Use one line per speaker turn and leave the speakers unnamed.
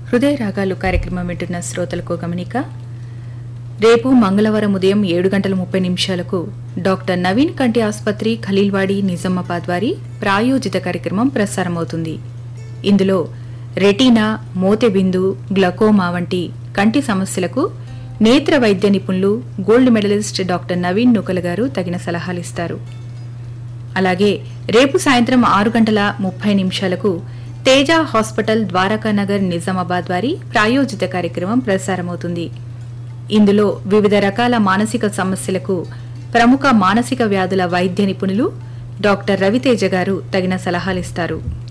హృదయ రాగాలు కార్యక్రమం వింటున్న శ్రోతలకు గమనిక రేపు మంగళవారం ఉదయం ఏడు గంటల ముప్పై నిమిషాలకు డాక్టర్ నవీన్ కంటి ఆసుపత్రి ఖలీల్వాడి నిజామాబాద్ వారి ప్రాయోజిత కార్యక్రమం ప్రసారమవుతుంది ఇందులో రెటీనా మోతెబిందు గ్లకోమా వంటి కంటి సమస్యలకు నేత్ర వైద్య నిపుణులు gold medallist doctor Naveen Nukal garu తగిన సలహాలిస్తారు అలాగే రేపు సాయంత్రం ఆరు గంటల ముప్పై నిమిషాలకు తేజ హాస్పిటల్ ద్వారకానగర్ నిజామాబాద్ వారి ప్రాయోజిత కార్యక్రమం ప్రసారమవుతుంది ఇందులో వివిధ రకాల మానసిక సమస్యలకు ప్రముఖ మానసిక వ్యాధుల వైద్య నిపుణులు డాక్టర్ రవితేజ గారు తగిన సలహాలిస్తారు